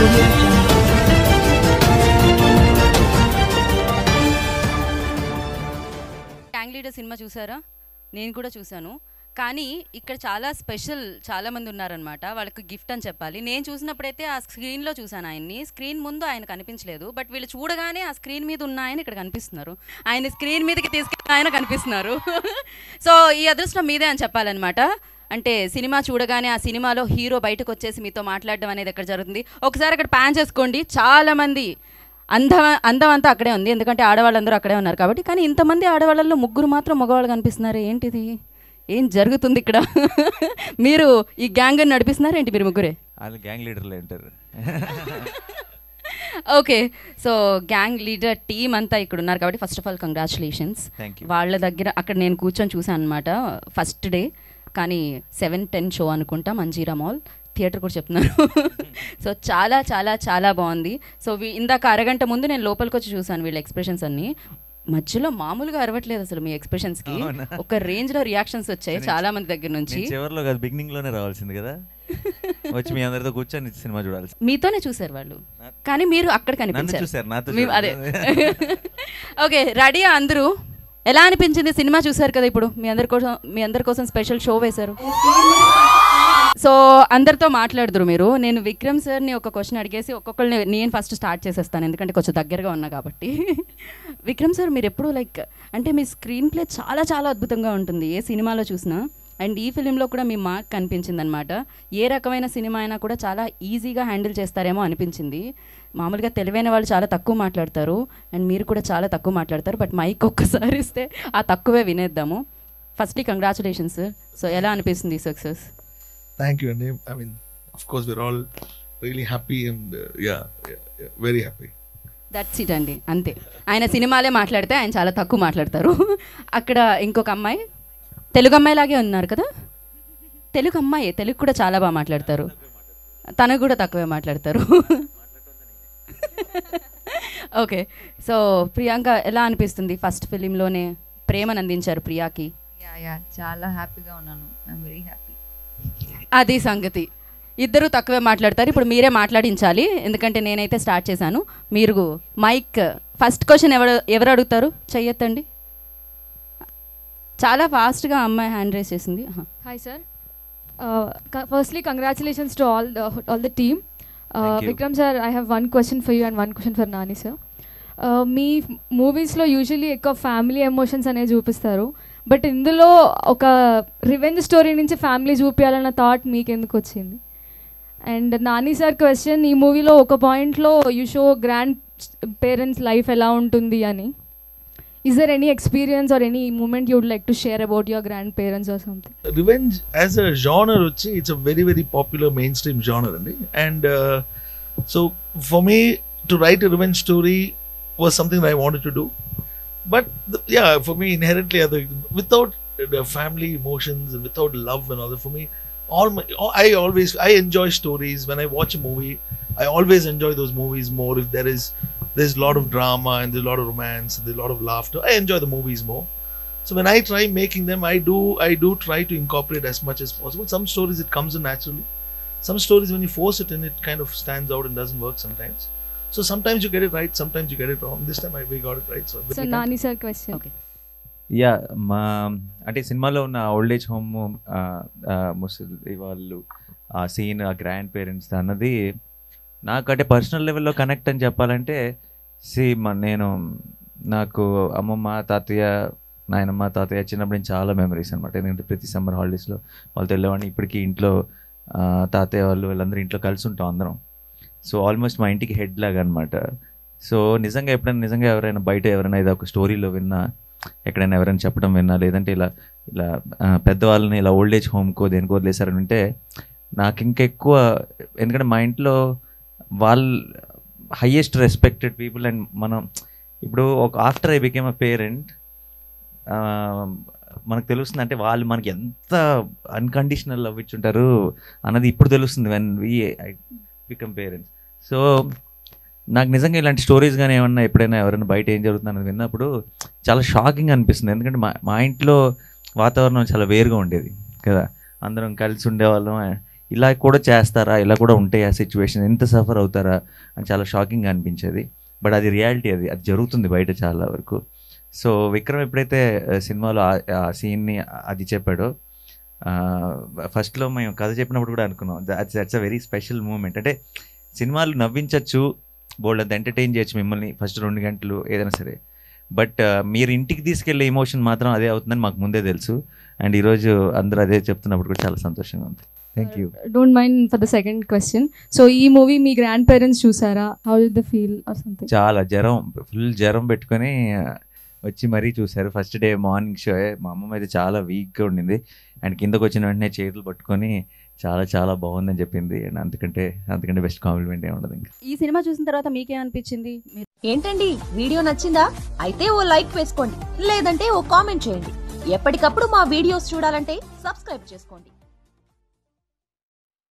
audio jungle. Gang leader సినిమా చూసారా నేను కూడా చూశాను కానీ ఇక్కడ చాలా స్పెషల్ చాలా మంది ఉన్నారనమాట వాళ్ళకి గిఫ్ట్ అని చెప్పాలి నేను చూసినప్పుడైతే ఆ స్క్రీన్లో చూశాను ఆయన్ని స్క్రీన్ ముందు ఆయన కనిపించలేదు బట్ వీళ్ళు చూడగానే ఆ స్క్రీన్ మీద ఉన్న ఆయన ఇక్కడ కనిపిస్తున్నారు ఆయన స్క్రీన్ మీదకి తీసుకెళ్ళిన ఆయన కనిపిస్తున్నారు సో ఈ అదృష్టం మీదే అని చెప్పాలన్నమాట అంటే సినిమా చూడగానే ఆ సినిమాలో హీరో బయటకు వచ్చేసి మీతో మాట్లాడడం అనేది ఎక్కడ జరుగుతుంది ఒకసారి అక్కడ ప్యాన్ చేసుకోండి చాలా మంది అందం అందం అంతా అక్కడే ఉంది ఎందుకంటే ఆడవాళ్ళందరూ అక్కడే ఉన్నారు కాబట్టి కానీ ఇంతమంది ఆడవాళ్ళల్లో ముగ్గురు మాత్రం మగవాళ్ళు కనిపిస్తున్నారు ఏంటిది ఏం జరుగుతుంది ఇక్కడ మీరు ఈ గ్యాంగ్ నడిపిస్తున్నారు ఏంటి మీరు ముగ్గురే వాళ్ళు గ్యాంగ్ లీడర్లు అంటారు okay so gang leader team అంతా ఇక్కడ ఉన్నారు కాబట్టి first of all congratulations Thank you. వాళ్ళ దగ్గర అక్కడ నేను కూర్చొని చూసాను అనమాట ఫస్ట్ డే కానీ సెవెన్ టెన్ షో అనుకుంటా మంజీరా మాల్ థియేటర్ కూడా చెప్తున్నారు సో చాలా చాలా చాలా బాగుంది సో వీ- ఇందాక అరగంట ముందు నేను లోపలికి వచ్చి చూసాను వీళ్ళ ఎక్స్ప్రెషన్స్ అన్ని మధ్యలో మామూలుగా అరవట్లేదు అసలు మీ ఎక్స్ప్రెషన్స్ కి అవునా? ఒక రేంజ్ లో రియాక్షన్స్ వచ్చాయి చాలా మంది దగ్గర నుంచి నేను చివరిలో కాదు బిగినింగ్ లోనే రావాల్సింది కదా వచ్చి మీ అందరితో కూర్చొని సినిమా చూడాల్సి మీతోనే చూసారు వాళ్ళు కానీ మీరు అక్కడ కనిపించారు చూశారు, నాతో మీ- అదే చూడలేదు. ఓకే రెడీ అందరూ ఎలా అనిపించింది సినిమా చూసారు కదా ఇప్పుడు మీ అందరి కోసం మీ అందరి కోసం స్పెషల్ షో వేశారు సో అందరితో మాట్లాడుదురు మీరు నేను విక్రమ్ సార్ని ఒక క్వశ్చన్ అడిగేసి ఒక్కొక్కరిని నేను ఫస్ట్ స్టార్ట్ చేసేస్తాను ఎందుకంటే కొంచెం దగ్గరగా ఉన్నా కాబట్టి విక్రమ్ సార్ మీరు ఎప్పుడు లైక్ అంటే మీ స్క్రీన్ ప్లే చాలా చాలా అద్భుతంగా ఉంటుంది ఏ సినిమాలో చూసినా అండ్ ఈ ఫిలింలో కూడా మీ మార్క్ కనిపించింది అనమాట ఏ రకమైన సినిమా అయినా కూడా చాలా ఈజీగా హ్యాండిల్ చేస్తారేమో అనిపించింది మామూలుగా తెలివైన వాళ్ళు చాలా తక్కువ మాట్లాడతారు అండ్ మీరు కూడా చాలా తక్కువ మాట్లాడతారు బట్ మైక్ ఒక్కసారి ఇస్తే ఆ తక్కువే వినేద్దాము ఫస్ట్లీ కంగ్రాచులేషన్స్ సార్ సో ఎలా అనిపిస్తుంది success Thank you, Anil. I mean, of course, we're all really happy and uh, yeah, yeah, yeah, very happy. That's it అండి అంతే ఆయన సినిమాలే మాట్లాడితే ఆయన చాలా తక్కువ మాట్లాడతారు అక్కడ ఇంకొక అమ్మాయి తెలుగు అమ్మాయిలాగే ఉన్నారు కదా తెలుగు అమ్మాయి తెలుగు కూడా చాలా బాగా మాట్లాడతారు తను కూడా తక్కువే మాట్లాడతారు ఓకే సో ప్రియాంక ఎలా అనిపిస్తుంది ఫస్ట్ ఫిలింలోనే ప్రేమను అందించారు ప్రియాకి యా యా చాలా హ్యాపీగా ఉన్నాను ఐఎమ్ వెరీ హ్యాపీ అది సంగతి ఇద్దరు తక్కువే మాట్లాడతారు ఇప్పుడు మీరే మాట్లాడించాలి ఎందుకంటే నేనైతే స్టార్ట్ చేశాను మీరు మైక్ ఫస్ట్ క్వశ్చన్ ఎవరు ఎవరు అడుగుతారు చెయ్యొద్దండి చాలా ఫాస్ట్గా అమ్మాయి హ్యాండ్ రేస్ చేసింది ఆహా. Hi, sir. Uh, co- firstly, congratulations to all the all the team. Uh, Thank you. Vikram sir, I have one question for you and one question for Nani sir. Uh, మీ మూవీస్లో usually ఎక్కువ family emotions అనేవి చూపిస్తారు but ఇందులో ఒక revenge story నుంచి family చూపించాలన్న thought మీకు ఎందుకు వచ్చింది అండ్ నాని సార్ క్వశ్చన్ ఈ మూవీలో ఒక పాయింట్లో you show grandparents life ఎలా ఉంటుంది అని is there any experience or any moment you would like to share about your grandparents or something Revenge as a genre, వచ్చి, it's a very, very popular mainstream genre. అండి. And uh, so for me to write a revenge story was something that I wanted to do. But the, yeah, for me inherently, other without the family emotions and without love and all that, for me, all my I always I enjoy stories. When I watch a movie, I always enjoy those movies more if there is there's a lot of drama and there's a lot of romance and there's a lot of laughter. I enjoy the movies more. So when I try making them, I do I do try to incorporate as much as possible. Some stories it comes in naturally. Some stories when you force it in, it kind of stands out and doesn't work sometimes. So sometimes you get it right, sometimes you get it wrong. This time I we got it right. So so Nani sir question okay yeah మా అంటే సినిమాలో ఉన్న old age home ముసలి వాళ్ళు ఆ scene ఆ grand parents అన్నది నాకు అంటే పర్సనల్ లెవెల్లో కనెక్ట్ అని చెప్పాలంటే సి నేను నాకు అమ్మమ్మ తాతయ్య నాయనమ్మ తాతయ్య చిన్నప్పుడు నుంచి చాలా మెమరీస్ అనమాట ఎందుకంటే ప్రతి సమ్మర్ హాలిడేస్లో వాళ్ళతో వెళ్ళేవాడిని ఇప్పటికీ ఇంట్లో ఆ, తాతయ్య వాళ్ళు వీళ్ళందరూ ఇంట్లో కలిసి ఉంటాం అందరం సో ఆల్మోస్ట్ మా ఇంటికి హెడ్ లాగా అనమాట సో నిజంగా ఎప్పుడైనా నిజంగా ఎవరైనా బయట ఎవరైనా ఇది ఒక స్టోరీలో విన్నా ఎక్కడైనా ఎవరైనా చెప్పడం విన్నా లేదంటే ఇలా ఇలా ఆ, పెద్దవాళ్ళని ఇలా ఓల్డ్ ఏజ్ హోమ్కో దేనికో వదిలేశారని ఉంటే నాకు ఇంకెక్కువ ఎందుకంటే మా ఇంట్లో వాళ్ళు హయ్యెస్ట్ రెస్పెక్టెడ్ పీపుల్ అండ్ మనం ఇప్పుడు ఒక after I became a parent మనకు తెలుస్తుంది అంటే వాళ్ళు మనకి ఎంత అన్కండిషనల్ లవ్ ఇచ్చుంటారు అన్నది ఇప్పుడు తెలుస్తుంది when we I become parents so నాకు నిజంగా ఇలాంటి స్టోరీస్ కానీ ఏమన్నా ఎప్పుడైనా ఎవరైనా బయట ఏం జరుగుతుంది అన్నది విన్నప్పుడు చాలా షాకింగ్ అనిపిస్తుంది ఎందుకంటే మా మా ఇంట్లో వాతావరణం చాలా వేరుగా ఉండేది కదా అందరం కలిసి ఉండేవాళ్ళం ఇలా కూడా చేస్తారా ఇలా కూడా ఉంటాయి ఆ సిచ్యువేషన్ ఎంత సఫర్ అవుతారా అని చాలా షాకింగ్గా అనిపించేది బట్ అది రియాలిటీ అది అది జరుగుతుంది బయట చాలా వరకు సో విక్రమ్ ఎప్పుడైతే ఆ, సినిమాలో ఆ- ఆ సీన్ని అది చెప్పాడో ఫస్ట్లో మేము కథ చెప్పినప్పుడు కూడా అనుకున్నాం that's that's a very special moment అంటే సినిమాలు నవ్వించవచ్చు బోల్డ్ అంత ఎంటర్టైన్ చేయొచ్చు మిమ్మల్ని ఫస్ట్ రెండు గంటలు ఏదైనా సరే బట్ మీరు ఇంటికి తీసుకెళ్లే ఎమోషన్ మాత్రం అదే అవుతుందని మాకు ముందే తెలుసు అండ్ ఈరోజు అందరూ అదే చెప్తున్నప్పుడు కూడా చాలా సంతోషంగా ఉంది thank you don't mind for the second question so ఈ మూవీ మీ గ్రాండ్ పేరెంట్స్ చూసారా how did the feel or something చాలా జ్వరం ఫుల్ జ్వరం పెట్టుకొని ఆ, వచ్చి మరీ చూశారు ఫస్ట్ డే మార్నింగ్ షో మా అమ్మమ్మ అయితే చాలా వీక్గా ఉండింది అండ్ కిందకు వచ్చిన వెంటనే చేతులు పట్టుకొని చాలా చాలా బాగుందని చెప్పింది అండ్ అంతకంటే అంతకంటే బెస్ట్ కాంప్లిమెంట్ ఏమి ఉండదు ఇంకా ఈ సినిమా చూసిన తర్వాత మీకేమనిపించింది మీరు ఏంటండి వీడియో నచ్చిందా అయితే ఓ లైక్ వేసుకోండి లేదంటే ఓ కామెంట్ చేయండి ఎప్పటికప్పుడు మా వీడియోస్ చూడాలంటే సబ్స్క్రైబ్ చేసుకోండి